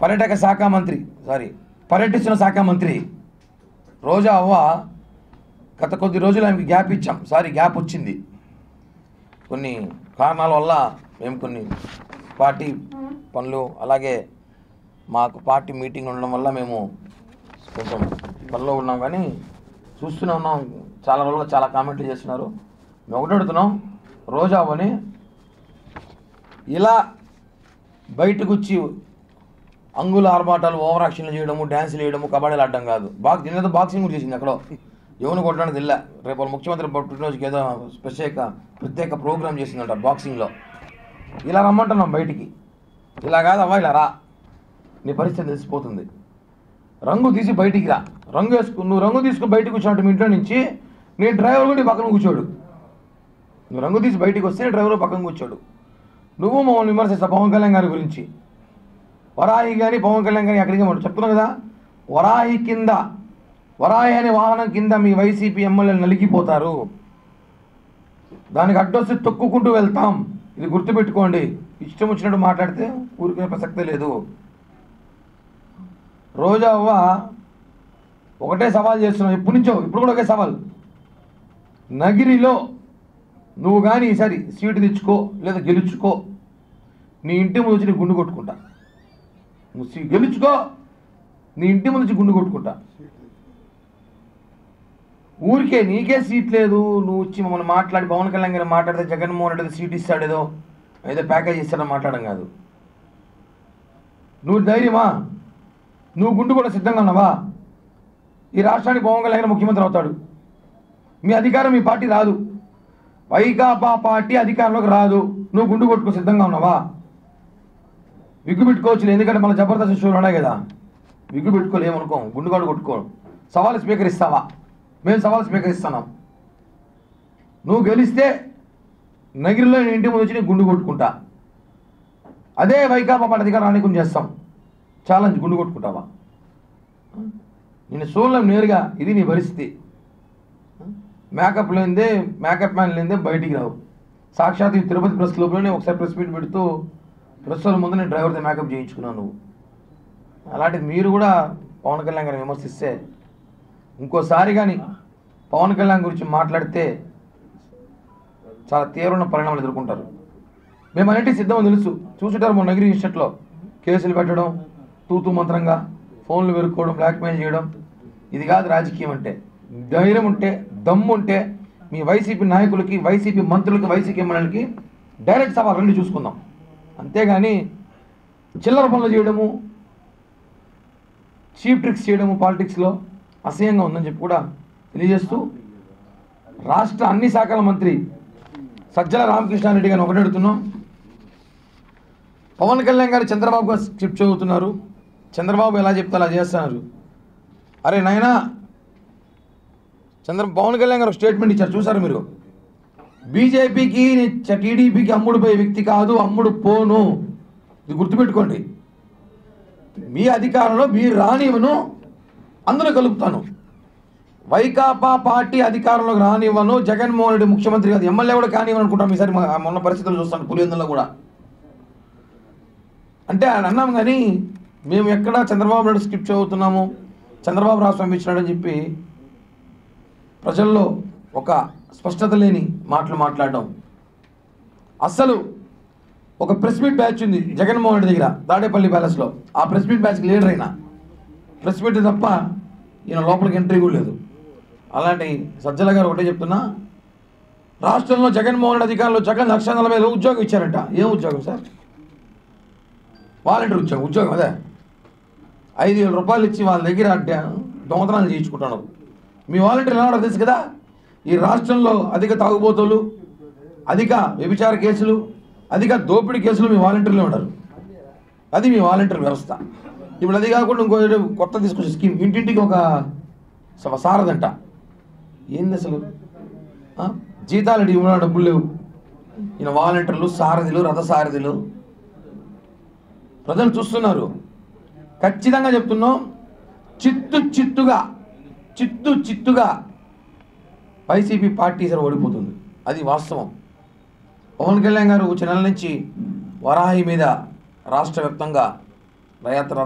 పర్యాటక శాఖ మంత్రి సారీ పర్యటిస్తున్న శాఖ మంత్రి రోజా అవ్వ గత కొద్ది రోజులు ఆమెకి గ్యాప్ ఇచ్చాం సారీ గ్యాప్ వచ్చింది కొన్ని కారణాల వల్ల మేము కొన్ని పార్టీ పనులు అలాగే మాకు పార్టీ మీటింగ్ ఉండడం వల్ల మేము కొంచెం పనిలో ఉన్నాం కానీ చూస్తూనే ఉన్నాం చాలా రోజులుగా చాలా కామెంట్లు చేస్తున్నారు మేము ఒకటి అడుగుతున్నాం రోజా అవ్వని ఇలా బయటకు వచ్చి అంగుల ఆర్భాటాలు ఓవర్ యాక్షన్లు చేయడము డ్యాన్సులు వేయడము కబడ్డీలు ఆడడం కాదు బాక్స్ నిన్న బాక్సింగ్ కూడా చేసింది అక్కడ ఎవరిని కొట్టడానికి తెల్ల రేపు వాళ్ళ ముఖ్యమంత్రి పుట్టినరోజుకి ఏదో ప్రత్యేక ప్రత్యేక ప్రోగ్రామ్ చేసిందంట బాక్సింగ్లో ఇలా రమ్మంటున్నాం బయటికి ఇలా కాదు అవ్వ ఇలా రా నీ పరిస్థితి తెలిసిపోతుంది రంగు తీసి బయటికి రా రంగు వేసుకు నువ్వు రంగు తీసుకుని బయటకు వచ్చినట్టు మీ ఇంట్లో నుంచి నేను డ్రైవర్ కూడా నీ పక్కన కూర్చోడు నువ్వు రంగు తీసి బయటికి వస్తే డ్రైవర్ పక్కన కూర్చోడు నువ్వు మమ్మల్ని విమర్శిస్తావు పవన్ కళ్యాణ్ గారి గురించి వరాహి కానీ పవన్ కళ్యాణ్ కానీ ఎక్కడికి మనం చెప్తున్నావు కదా వరాహి కింద వరాహి అనే వాహనం కింద మీ వైసీపీ ఎమ్మెల్యేలు నలిగిపోతారు దానికి అడ్డొస్తే తొక్కుకుంటూ వెళ్తాం ఇది గుర్తుపెట్టుకోండి ఇష్టం వచ్చినట్టు మాట్లాడితే ఊరికే ప్రసక్తే లేదు రోజా అవ్వ ఒకటే సవాల్ చేస్తున్నావు ఎప్పటి నుంచో ఇప్పుడు కూడా ఒకే సవాల్ నగిరిలో నువ్వు కానీ ఈసారి సీటు తెచ్చుకో లేదా గెలుచుకో నీ ఇంటి ముందు వచ్చి నీ గుండు కొట్టుకుంటా నువ్వు సీ- గెలుచుకో నీ ఇంటి ముందు వచ్చి గుండు కొట్టుకుంటా ఊరికే నీకే సీట్ లేదు నువ్వు వచ్చి మమ్మల్ని మాట్లాడి పవన్ కళ్యాణ్ గారు మాట్లాడితే జగన్మోహన్ రెడ్డి సీట్ ఇస్తాడేదో ఏదో ప్యాకేజ్ ఇస్తాడని మాట్లాడడం కాదు నువ్వు ధైర్యమా నువ్వు గుండు కూడా సిద్ధంగా ఉన్నావా ఈ రాష్ట్రానికి పవన్ కళ్యాణ్ గారు ముఖ్యమంత్రి అవుతాడు మీ అధికారం మీ పార్టీ రాదు వైకాపా పార్టీ అధికారంలోకి రాదు నువ్వు గుండు కొట్టుకో సిద్ధంగా ఉన్నావా విగ్గు పెట్టుకోవచ్చు ఎందుకంటే మన జబర్దస్త్ షోలు ఉన్నాయి కదా విగ్గు పెట్టుకోలేమనుకో గుండు కూడా కొట్టుకో సవాల్ స్వీకరిస్తావా మేము సవాల్ స్వీకరిస్తున్నాం నువ్వు గెలిస్తే నగిరిలో నేను ఇంటి ముందు వచ్చి నేను గుండు కొట్టుకుంటా అదే వైకాపా పార్టీ అధికారాన్ని కొన్ని చేస్తాం ఛాలెంజ్ గుండు కొట్టుకుంటావా నేను చూడలేం నేరుగా ఇది నీ పరిస్థితి మేకప్ లేనిదే మేకప్ మ్యాన్ లేనిదే బయటికి రావు సాక్షాత్ ఈ తిరుపతి ప్రెస్ క్లబ్లోనే ఒకసారి ప్రెస్ మీట్ పెడుతూ ప్రెస్ వాళ్ళ ముందు నేను డ్రైవర్తో మేకప్ చేయించుకున్నాను నువ్వు అలాంటిది మీరు కూడా పవన్ కళ్యాణ్ గారిని విమర్శిస్తే ఇంకోసారి కానీ పవన్ కళ్యాణ్ గురించి మాట్లాడితే చాలా తీవ్రమైన పరిణామాలు ఎదుర్కొంటారు మేము అన్నింటికి సిద్ధమని తెలుసు చూసుంటారు మన నగిరి ఇన్స్టిట్యూట్లో కేసులు పెట్టడం తూతు మంత్రంగా ఫోన్లు వెరుక్కోవడం బ్లాక్మెయిల్ చేయడం ఇది కాదు రాజకీయం అంటే ధైర్యం ఉంటే దమ్ము ఉంటే మీ వైసీపీ నాయకులకి వైసీపీ మంత్రులకి వైసీపీ ఎమ్మెల్యేలకి డైరెక్ట్ సభ రెండు చూసుకుందాం అంతేగాని చిల్లర పనులు చేయడము చీప్ ట్రిక్స్ చేయడము పాలిటిక్స్లో అసహ్యంగా ఉందని చెప్పి కూడా తెలియజేస్తూ రాష్ట్ర అన్ని శాఖల మంత్రి సజ్జల రామకృష్ణారెడ్డి గారిని ఒకటి అడుగుతున్నాం పవన్ కళ్యాణ్ గారు చంద్రబాబు గారు స్క్రిప్ట్ చదువుతున్నారు చంద్రబాబు ఎలా చెప్తే అలా చేస్తున్నారు అరే నాయనా చంద్ర పవన్ కళ్యాణ్ గారు ఒక స్టేట్మెంట్ ఇచ్చారు చూసారు మీరు బీజేపీకి టీడీపీకి అమ్ముడు పోయే వ్యక్తి కాదు అమ్ముడు పోను ఇది గుర్తుపెట్టుకోండి మీ అధికారంలో మీరు రానివ్వను అందులో కలుపుతాను వైకాపా పార్టీ అధికారంలోకి రానివ్వను జగన్మోహన్ రెడ్డి ముఖ్యమంత్రి కాదు ఎమ్మెల్యే కూడా కానివ్వను అనుకుంటాం ఈసారి మా- మొన్న పరిస్థితులు చూస్తాను పులివెందులో కూడా అంటే ఆయన అన్నాం కానీ మేము ఎక్కడ చంద్రబాబు నాయుడు స్క్రిప్ట్ చదువుతున్నాము చంద్రబాబు రాష్ట్రం పంపించినాడని చెప్పి ప్రజల్లో ఒక స్పష్టత లేని మాటలు మాట్లాడడం అస్సలు ఒక ప్రెస్ మీట్ బ్యాచ్ ఉంది జగన్మోహన్ రెడ్డి దగ్గర తాడేపల్లి ప్యాలెస్లో ఆ ప్రెస్ మీట్ బ్యాచ్కి లీడర్ అయినా ప్రెస్ మీట్ తప్ప ఈయన లోపలికి ఎంట్రీ కూడా లేదు అలాంటి సజ్జల గారు ఒకటే చెప్తున్నా రాష్ట్రంలో జగన్మోహన్ రెడ్డి అధికారంలో జగన్ లక్ష నలభై వేలు ఉద్యోగం ఇచ్చారంట ఏం ఉద్యోగం సార్ వాలంటీర్ ఉద్యోగం ఉద్యోగం అదే ఐదు వేల రూపాయలు ఇచ్చి వాళ్ళ దగ్గర అంటే దొంగతనాలు చేయించుకుంటాను మీ వాలంటీర్లు ఎలా తెలుసు కదా ఈ రాష్ట్రంలో అధిక తాగుబోతులు అధిక వ్యభిచార కేసులు అధిక దోపిడీ కేసులు మీ వాలంటీర్లు ఉన్నారు అది మీ వాలంటీర్ వ్యవస్థ ఇప్పుడు అది కాకుండా ఇంకో ఏదో కొత్త తీసుకొచ్చే స్కీమ్ ఇంటింటికి ఒక స- సారదంట ఏంది అసలు ఆ? జీతాలు ఇవ్వడం డబ్బులు లేవు ఈయన వాలంటీర్లు సారథులు రథసారథులు ప్రజలు చూస్తున్నారు ఖచ్చితంగా చెప్తున్నాం చిత్తు చిత్తుగా చిత్తు చిత్తుగా వైసీపీ పార్టీ సరే ఓడిపోతుంది అది వాస్తవం పవన్ కళ్యాణ్ గారు వచ్చే నెల నుంచి వరాహి మీద రాష్ట్ర వ్యాప్తంగా రయాత్ర